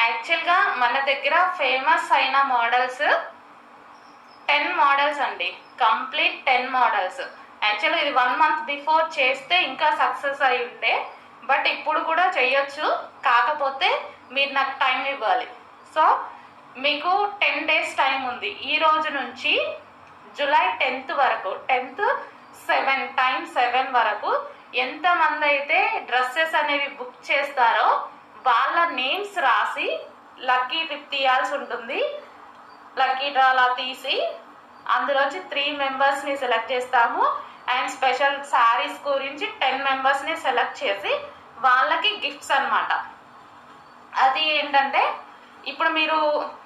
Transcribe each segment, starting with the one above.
యాక్చువల్గా మన దగ్గర ఫేమస్ అయిన మోడల్స్ టెన్ మోడల్స్ అండి కంప్లీట్ టెన్ మోడల్స్ యాక్చువల్గా ఇది వన్ మంత్ బిఫోర్ చేస్తే ఇంకా సక్సెస్ అయి ఉంటే బట్ ఇప్పుడు కూడా చేయొచ్చు కాకపోతే మీరు నాకు టైం ఇవ్వాలి సో మీకు టెన్ డేస్ టైం ఉంది ఈ రోజు నుంచి జూలై టెన్త్ వరకు టెన్త్ సెవెన్ టైం సెవెన్ వరకు ఎంతమంది అయితే డ్రెస్సెస్ అనేవి బుక్ చేస్తారో వాళ్ళ నేమ్స్ రాసి లక్కీ టిప్ తీయాల్సి ఉంటుంది లక్కీ డ్రా అలా తీసి అందులోంచి త్రీ మెంబర్స్ని సెలెక్ట్ చేస్తాము అండ్ స్పెషల్ శారీస్ గురించి టెన్ మెంబర్స్ని సెలెక్ట్ చేసి వాళ్ళకి గిఫ్ట్స్ అన్నమాట అది ఏంటంటే ఇప్పుడు మీరు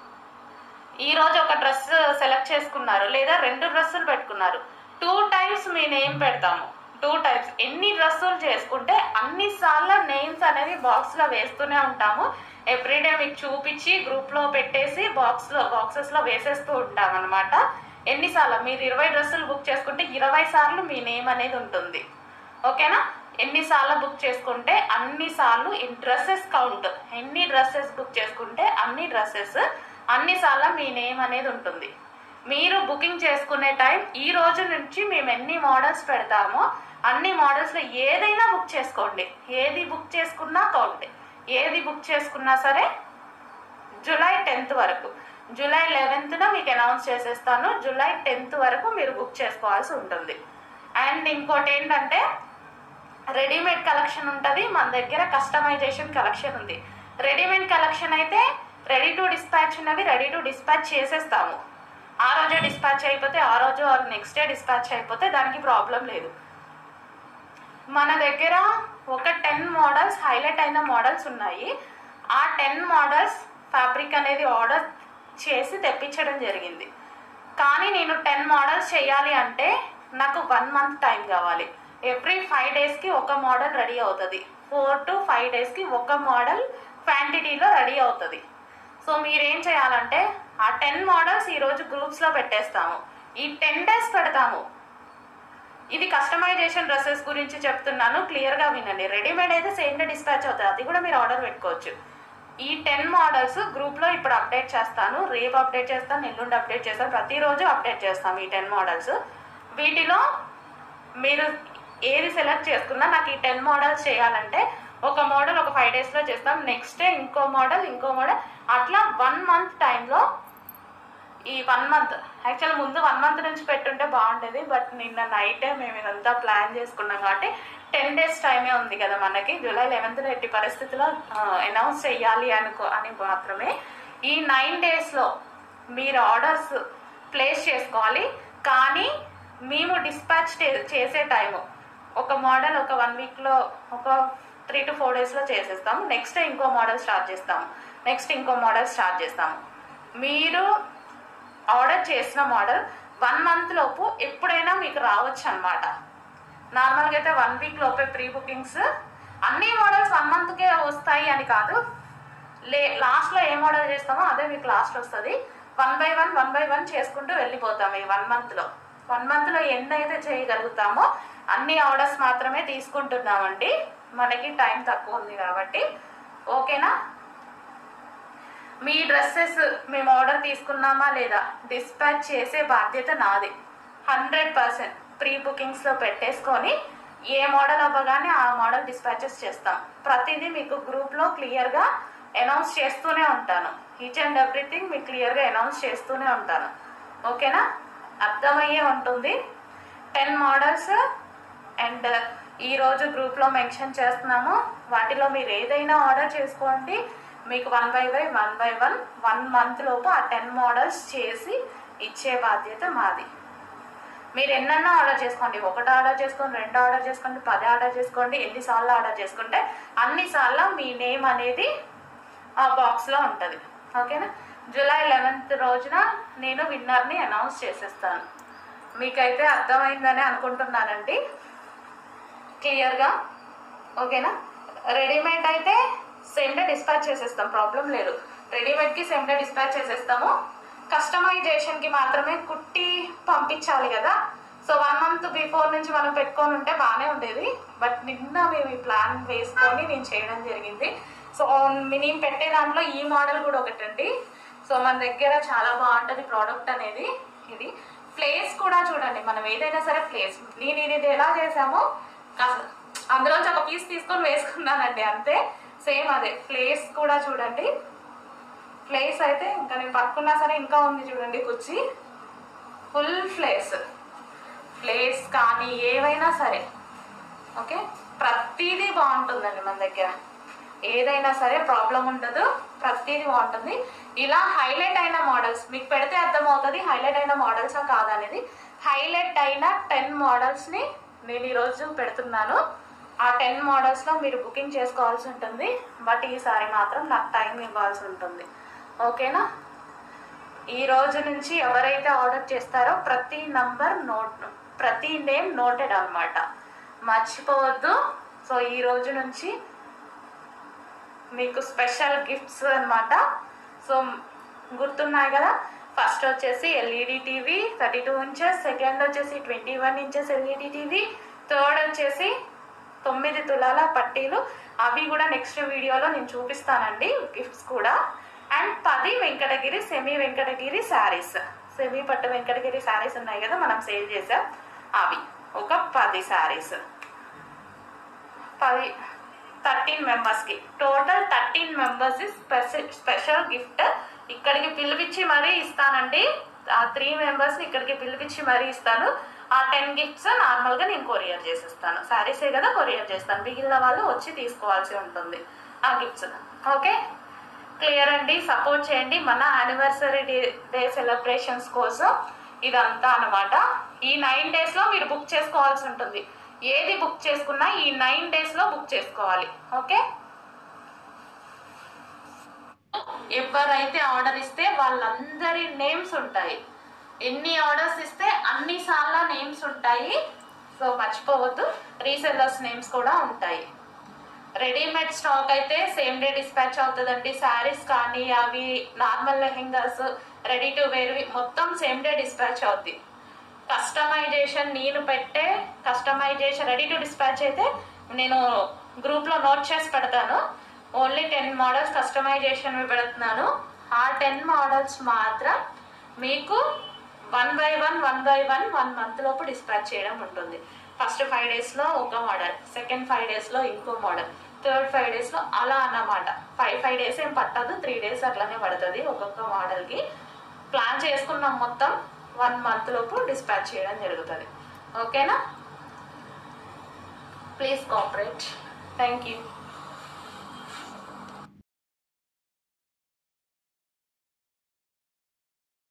ఈరోజు ఒక డ్రెస్ సెలెక్ట్ చేసుకున్నారు లేదా రెండు డ్రెస్సులు పెట్టుకున్నారు టూ టైమ్స్ మీ నేమ్ పెడతాము టూ టైమ్స్ ఎన్ని డ్రెస్సులు చేసుకుంటే అన్ని సార్లు నేమ్స్ అనేవి బాక్స్లో వేస్తూనే ఉంటాము ఎవ్రీడే మీకు చూపించి గ్రూప్లో పెట్టేసి బాక్స్లో బాక్సెస్లో వేసేస్తూ ఉంటాం అనమాట ఎన్నిసార్లు మీరు ఇరవై డ్రెస్సులు బుక్ చేసుకుంటే ఇరవై సార్లు మీ నేమ్ అనేది ఉంటుంది ఓకేనా ఎన్నిసార్లు బుక్ చేసుకుంటే అన్ని సార్లు డ్రెస్సెస్ కౌంట్ ఎన్ని డ్రెస్సెస్ బుక్ చేసుకుంటే అన్ని డ్రెస్సెస్ అన్ని సార్లు మీ నేమ్ అనేది ఉంటుంది మీరు బుకింగ్ చేసుకునే టైం ఈ రోజు నుంచి మేము ఎన్ని మోడల్స్ పెడతామో అన్ని మోడల్స్లో ఏదైనా బుక్ చేసుకోండి ఏది బుక్ చేసుకున్నా కౌంట్ ఏది బుక్ చేసుకున్నా సరే జూలై టెన్త్ వరకు జూలై లెవెన్త్న మీకు అనౌన్స్ చేసేస్తాను జూలై టెన్త్ వరకు మీరు బుక్ చేసుకోవాల్సి ఉంటుంది అండ్ ఇంకోటి ఏంటంటే రెడీమేడ్ కలెక్షన్ ఉంటుంది మన దగ్గర కస్టమైజేషన్ కలెక్షన్ ఉంది రెడీమేడ్ కలెక్షన్ అయితే రెడీ టు డిస్పాచ్ ఉన్నవి రెడీ టు డిస్పాచ్ చేసేస్తాము ఆ రోజే డిస్పాచ్ అయిపోతే ఆ రోజు నెక్స్ట్ డే డిస్పాచ్ అయిపోతే దానికి ప్రాబ్లం లేదు మన దగ్గర ఒక టెన్ మోడల్స్ హైలైట్ అయిన మోడల్స్ ఉన్నాయి ఆ టెన్ మోడల్స్ ఫ్యాబ్రిక్ అనేది ఆర్డర్ చేసి తెప్పించడం జరిగింది కానీ నేను టెన్ మోడల్స్ చేయాలి అంటే నాకు వన్ మంత్ టైం కావాలి ఎవ్రీ ఫైవ్ డేస్కి ఒక మోడల్ రెడీ అవుతుంది ఫోర్ టు ఫైవ్ డేస్కి ఒక మోడల్ క్వాంటిటీలో రెడీ అవుతుంది సో మీరేం చేయాలంటే ఆ టెన్ మోడల్స్ ఈరోజు గ్రూప్స్లో పెట్టేస్తాము ఈ టెన్ డేస్ పెడతాము ఇది కస్టమైజేషన్ డ్రెస్సెస్ గురించి చెప్తున్నాను క్లియర్గా వినండి రెడీమేడ్ అయితే సేమ్ డే డిస్పాచ్ అవుతుంది అది కూడా మీరు ఆర్డర్ పెట్టుకోవచ్చు ఈ టెన్ మోడల్స్ గ్రూప్లో ఇప్పుడు అప్డేట్ చేస్తాను రేపు అప్డేట్ చేస్తాను ఎల్లుండి అప్డేట్ చేస్తాను ప్రతిరోజు అప్డేట్ చేస్తాం ఈ టెన్ మోడల్స్ వీటిలో మీరు ఏది సెలెక్ట్ చేసుకున్నా నాకు ఈ టెన్ మోడల్స్ చేయాలంటే ఒక మోడల్ ఒక ఫైవ్ డేస్లో చేస్తాం నెక్స్ట్ డే ఇంకో మోడల్ ఇంకో మోడల్ అట్లా వన్ మంత్ టైంలో ఈ వన్ మంత్ యాక్చువల్ ముందు వన్ మంత్ నుంచి పెట్టుంటే బాగుండేది బట్ నిన్న నైటే మేము ఇదంతా ప్లాన్ చేసుకున్నాం కాబట్టి టెన్ డేస్ టైమే ఉంది కదా మనకి జూలై లెవెన్త్ ఎట్టి పరిస్థితిలో అనౌన్స్ చేయాలి అనుకో అని మాత్రమే ఈ నైన్ డేస్లో మీరు ఆర్డర్స్ ప్లేస్ చేసుకోవాలి కానీ మేము డిస్పాచ్ చేసే టైము ఒక మోడల్ ఒక వన్ వీక్లో ఒక త్రీ టు ఫోర్ డేస్లో చేసేస్తాము నెక్స్ట్ ఇంకో మోడల్ స్టార్ట్ చేస్తాము నెక్స్ట్ ఇంకో మోడల్ స్టార్ట్ చేస్తాము మీరు ఆర్డర్ చేసిన మోడల్ వన్ మంత్ లోపు ఎప్పుడైనా మీకు రావచ్చు అనమాట నార్మల్గా అయితే వన్ వీక్ లోపే ప్రీ బుకింగ్స్ అన్ని మోడల్స్ వన్ మంత్కే వస్తాయి అని కాదు లే లాస్ట్లో ఏ మోడల్ చేస్తామో అదే మీకు లాస్ట్ వస్తుంది one by one one by one చేసుకుంటూ వెళ్ళిపోతాము ఈ వన్ మంత్లో వన్ మంత్లో ఎన్ని అయితే చేయగలుగుతామో అన్ని ఆర్డర్స్ మాత్రమే తీసుకుంటున్నామండి మనకి టైం తక్కువ ఉంది కాబట్టి ఓకేనా మీ డ్రెస్సెస్ మేము ఆర్డర్ తీసుకున్నామా లేదా డిస్పాచ్ చేసే బాధ్యత నాది హండ్రెడ్ పర్సెంట్ ప్రీ బుకింగ్స్లో పెట్టేసుకొని ఏ మోడల్ అవ్వగానే ఆ మోడల్ డిస్పాచెస్ చేస్తాం ప్రతిదీ మీకు గ్రూప్లో క్లియర్గా అనౌన్స్ చేస్తూనే ఉంటాను ఈచ్ అండ్ ఎవ్రీథింగ్ మీకు క్లియర్గా అనౌన్స్ చేస్తూనే ఉంటాను ఓకేనా అర్థమయ్యే ఉంటుంది టెన్ మోడల్స్ అండ్ ఈరోజు గ్రూప్లో మెన్షన్ చేస్తున్నాము వాటిలో మీరు ఏదైనా ఆర్డర్ చేసుకోండి మీకు వన్ బై వై one by one one month లోపు ఆ టెన్ మోడల్స్ చేసి ఇచ్చే బాధ్యత మాది మీరు ఎన్నన్నా ఆర్డర్ చేసుకోండి ఒకటి ఆర్డర్ చేసుకోండి రెండు ఆర్డర్ చేసుకోండి పది ఆర్డర్ చేసుకోండి ఎన్నిసార్లు ఆర్డర్ చేసుకుంటే అన్నిసార్లు మీ నేమ్ అనేది ఆ బాక్స్లో ఉంటుంది ఓకేనా జూలై లెవెన్త్ రోజున నేను విన్నర్ని అనౌన్స్ చేసేస్తాను మీకైతే అర్థమైందని అనుకుంటున్నానండి క్లియర్గా ఓకేనా రెడీమేడ్ అయితే సేమ్ డే డిస్పాచ్ చేసేస్తాం ప్రాబ్లం లేదు రెడీమేడ్కి సేమ్ డే డిస్పాచ్ చేసేస్తాము కస్టమైజేషన్కి మాత్రమే కుట్టి పంపించాలి కదా సో వన్ మంత్ బిఫోర్ నుంచి మనం పెట్టుకొని ఉంటే బాగానే ఉండేది బట్ నిన్న మేము ఈ ప్లాన్ వేసుకొని నేను చేయడం జరిగింది సో నేను పెట్టే దాంట్లో ఈ మోడల్ కూడా ఒకటండి సో మన దగ్గర చాలా బాగుంటుంది ప్రోడక్ట్ అనేది ఇది ప్లేస్ కూడా చూడండి మనం ఏదైనా సరే ప్లేస్ నేను ఇది ఎలా చేసామో కాస్త అందులోంచి ఒక పీస్ తీసుకొని వేసుకున్నానండి అంతే సేమ్ అదే ప్లేస్ కూడా చూడండి ప్లేస్ అయితే ఇంకా నేను పట్టుకున్నా సరే ఇంకా ఉంది చూడండి కుర్చీ ఫుల్ ప్లేస్ ప్లేస్ కానీ ఏవైనా సరే ఓకే ప్రతిదీ బాగుంటుందండి మన దగ్గర ఏదైనా సరే ప్రాబ్లం ఉండదు ప్రతిదీ బాగుంటుంది ఇలా హైలైట్ అయిన మోడల్స్ మీకు పెడితే అర్థమవుతుంది హైలైట్ అయిన మోడల్సా కాదనేది హైలైట్ అయిన టెన్ మోడల్స్ని నేను ఈరోజు పెడుతున్నాను ఆ టెన్ మోడల్స్లో మీరు బుకింగ్ చేసుకోవాల్సి ఉంటుంది బట్ ఈసారి మాత్రం నాకు టైం ఇవ్వాల్సి ఉంటుంది ఓకేనా ఈ రోజు నుంచి ఎవరైతే ఆర్డర్ చేస్తారో ప్రతి నంబర్ నోట్ ప్రతి నేమ్ నోటెడ్ అన్నమాట మర్చిపోవద్దు సో ఈ రోజు నుంచి మీకు స్పెషల్ గిఫ్ట్స్ అన్నమాట సో గుర్తున్నాయి కదా ఫస్ట్ వచ్చేసి LED TV thirty two inches second వచ్చేసి twenty one inches LED TV third వచ్చేసి తొమ్మిది తులాల పట్టీలు అవి కూడా నెక్స్ట్ వీడియోలో నేను చూపిస్తానండి గిఫ్ట్స్ కూడా అండ్ పది Venkatagiri semi Venkatagiri saris semi పట్టు వెంకటగిరి శారీస్ ఉన్నాయి కదా మనం సేల్ చేసాం అవి ఒక పది శారీస్ పది థర్టీన్ మెంబర్స్కి total thirteen members special special gift ఇక్కడికి పిలిపించి మరీ ఇస్తానండి ఆ త్రీ మెంబర్స్ని ఇక్కడికి పిలిపించి మరీ ఇస్తాను ఆ టెన్ గిఫ్ట్స్ నార్మల్గా నేను కొరియర్ చేసిస్తాను శారీసే కదా కొరియర్ చేస్తాను మిగిలిన వాళ్ళు వచ్చి తీసుకోవాల్సి ఉంటుంది ఆ గిఫ్ట్స్ ఓకే క్లియర్ అండి సపోర్ట్ చేయండి మన యానివర్సరీ డే డే సెలబ్రేషన్స్ కోసం ఇదంతా అనమాట ఈ నైన్ డేస్లో మీరు బుక్ చేసుకోవాల్సి ఉంటుంది ఏది బుక్ చేసుకున్నా ఈ నైన్ డేస్లో బుక్ చేసుకోవాలి ఓకే ఎవరైతే ఆర్డర్ ఇస్తే వాళ్ళందరి నేమ్స్ ఉంటాయి ఎన్ని ఆర్డర్స్ ఇస్తే అన్ని సార్లు నేమ్స్ ఉంటాయి సో మర్చిపోవద్దు రీసెల్లర్స్ నేమ్స్ కూడా ఉంటాయి రెడీమేడ్ స్టాక్ అయితే సేమ్ డే డిస్పాచ్ అవుతుందండి శారీస్ కానీ అవి నార్మల్ లెహెంగాస్ రెడీ టు వేర్వి మొత్తం సేమ్ డే డిస్పాచ్ అవుద్ది కస్టమైజేషన్ నేను పెట్టే కస్టమైజేషన్ రెడీ టు డిస్పాచ్ అయితే నేను గ్రూప్లో నోట్ చేసి పెడతాను ఓన్లీ టెన్ మోడల్స్ కస్టమైజేషన్ పెడుతున్నాను ఆ టెన్ మోడల్స్ మాత్రం మీకు one by one one by one one month లోపు డిస్పాచ్ చేయడం ఉంటుంది ఫస్ట్ ఫైవ్ డేస్లో ఒక మోడల్ సెకండ్ ఫైవ్ డేస్లో ఇంకో మోడల్ థర్డ్ ఫైవ్ డేస్లో అలా అన్నమాట ఫైవ్ ఫైవ్ డేస్ ఏం పట్టదు త్రీ డేస్ అట్లానే పడుతుంది ఒక్కొక్క మోడల్కి ప్లాన్ చేసుకున్నాం మొత్తం వన్ మంత్ లోపు డిస్పాచ్ చేయడం జరుగుతుంది ఓకేనా ప్లీజ్ కోఆపరేట్ థ్యాంక్ యూ